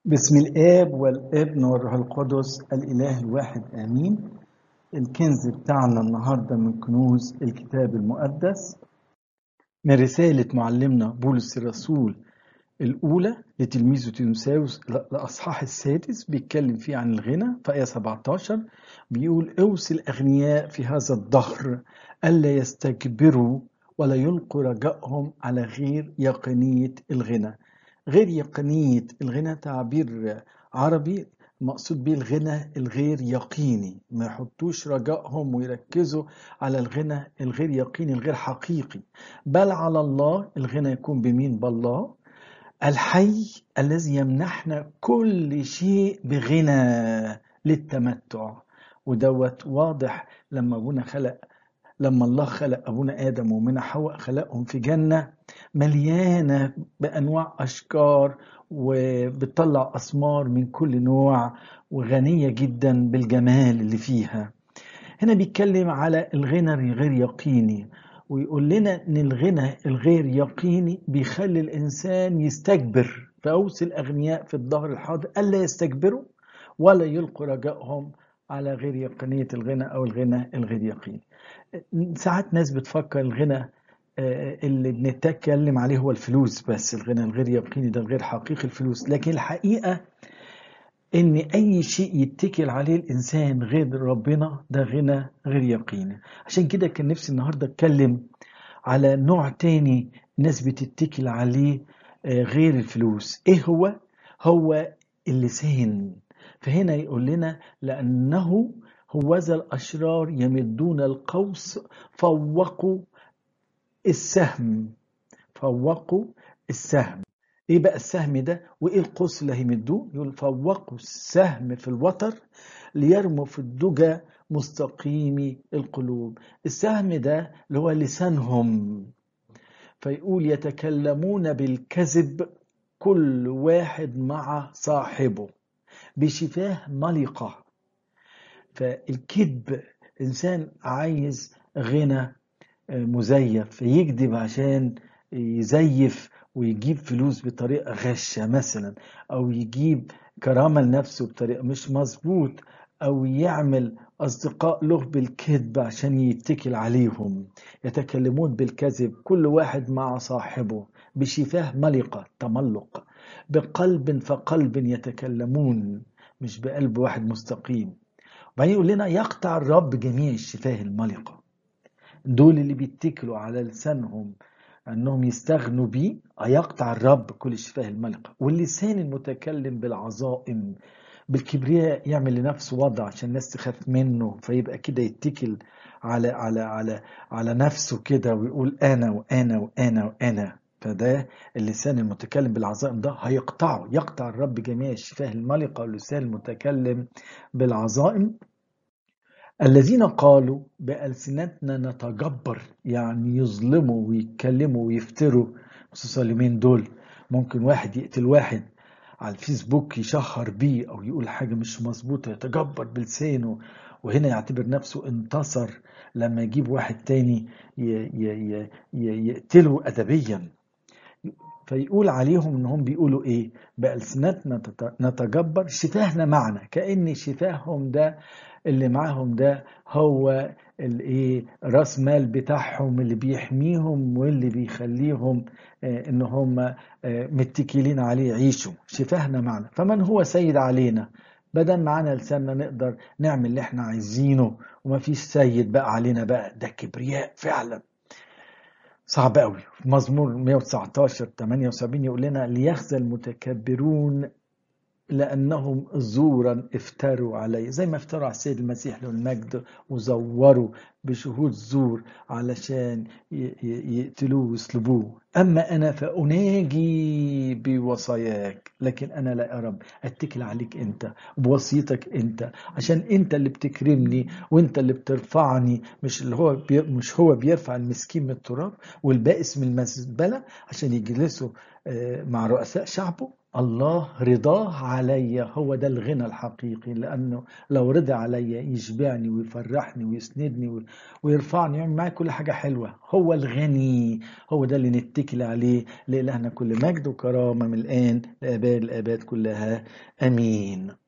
بسم الآب والابن والروح القدس الإله الواحد آمين الكنز بتاعنا النهاردة من كنوز الكتاب المقدس من رسالة معلمنا بولس الرسول الأولى لتلميذه تيموثاوس الأصحاح السادس بيتكلم فيه عن الغنى في آية 17 بيقول أوصي الأغنياء في هذا الدهر ألا يستكبروا ولا يلقوا رجائهم على غير يقينية الغنى غير يقينية الغنى تعبير عربي مقصود به الغنى الغير يقيني ما يحطوش رجائهم ويركزوا على الغنى الغير يقيني الغير حقيقي بل على الله الغنى يكون بمين بالله الحي الذي يمنحنا كل شيء بغنى للتمتع ودوت واضح لما ابونا خلق لما الله خلق ابونا ادم ومنى حواء خلقهم في جنه مليانه بانواع اشجار وبتطلع اسمار من كل نوع وغنيه جدا بالجمال اللي فيها هنا بيتكلم على الغنى الغير يقيني ويقول لنا ان الغنى الغير يقيني بيخلي الانسان يستكبر فاوصي الاغنياء في الظهر الحاضر الا يستكبروا ولا يلقوا رجائهم على غير يقينيه الغنى او الغنى الغير يقيني ساعات ناس بتفكر الغنى اللي بنتكلم عليه هو الفلوس بس الغنى الغير يقيني ده الغير حقيقي الفلوس لكن الحقيقة ان اي شيء يتكل عليه الانسان غير ربنا ده غنى غير يقيني عشان كده كان نفسي النهاردة اتكلم على نوع تاني ناس بتتكل عليه غير الفلوس ايه هو هو اللسان فهنا يقول لنا لانه هوذا الاشرار يمدون القوس فوقوا السهم فوقوا السهم ايه بقى السهم ده وايه القوس اللي هيمدوه يقول فوقوا السهم في الوتر ليرموا في الدجى مستقيم القلوب السهم ده اللي هو لسانهم فيقول يتكلمون بالكذب كل واحد مع صاحبه بشفاه ملقة فالكذب إنسان عايز غنى مزيف فيكذب عشان يزيف ويجيب فلوس بطريقة غشة مثلا أو يجيب كرامة لنفسه بطريقة مش مظبوط أو يعمل أصدقاء له بالكذب عشان يتكل عليهم يتكلمون بالكذب كل واحد مع صاحبه بشفاه ملقة تملق بقلب فقلب يتكلمون مش بقلب واحد مستقيم وبعدين يقول لنا يقطع الرب جميع الشفاه الملقة دول اللي بيتكلوا على لسانهم انهم يستغنوا بيه يقطع الرب كل الشفاه الملقة واللسان المتكلم بالعظائم بالكبرياء يعمل لنفسه وضع عشان الناس تخاف منه فيبقى كده يتكل على على على على نفسه كده ويقول انا وانا وانا وانا فده اللسان المتكلم بالعظائم ده هيقطعه يقطع الرب جميع الشفاه الملقة واللسان المتكلم بالعظائم الذين قالوا بألسنتنا نتجبر يعني يظلموا ويتكلموا ويفتروا خصوصا اليومين دول ممكن واحد يقتل واحد على الفيسبوك يشهر بيه او يقول حاجة مش مظبوطة يتجبر بلسانه وهنا يعتبر نفسه انتصر لما يجيب واحد تاني يقتله أدبيا فيقول عليهم انهم بيقولوا ايه بألسنتنا نتجبر شفاهنا معنا كأن شفاههم ده اللي معاهم ده هو الايه راس مال بتاعهم اللي بيحميهم واللي بيخليهم ان هم متكلين عليه يعيشوا شفاهنا معنا فمن هو سيد علينا بدل معانا لساننا نقدر نعمل اللي احنا عايزينه وما فيش سيد بقى علينا بقى ده كبرياء فعلا صعب قوي مزمور 119 78 يقول لنا ليخزى المتكبرون لأنهم زورا افتروا عليه زي ما افتروا على السيد المسيح له المجد وزوروا بشهود زور علشان يقتلوه ويصلبوه أما أنا فأناجي بوصاياك لكن أنا لا يا رب أتكل عليك أنت بوصيتك أنت عشان أنت اللي بتكرمني وأنت اللي بترفعني مش اللي هو بي مش هو بيرفع المسكين من التراب والبائس من المزبلة عشان يجلسوا مع رؤساء شعبه الله رضاه عليا هو ده الغنى الحقيقي لأنه لو رضى عليا يشبعني ويفرحني ويسندني وي- ويرفعني يعمل معايا كل حاجة حلوة هو الغني هو ده اللي نتكل عليه لإلهنا كل مجد وكرامة من الآن لآباء الآباد كلها آمين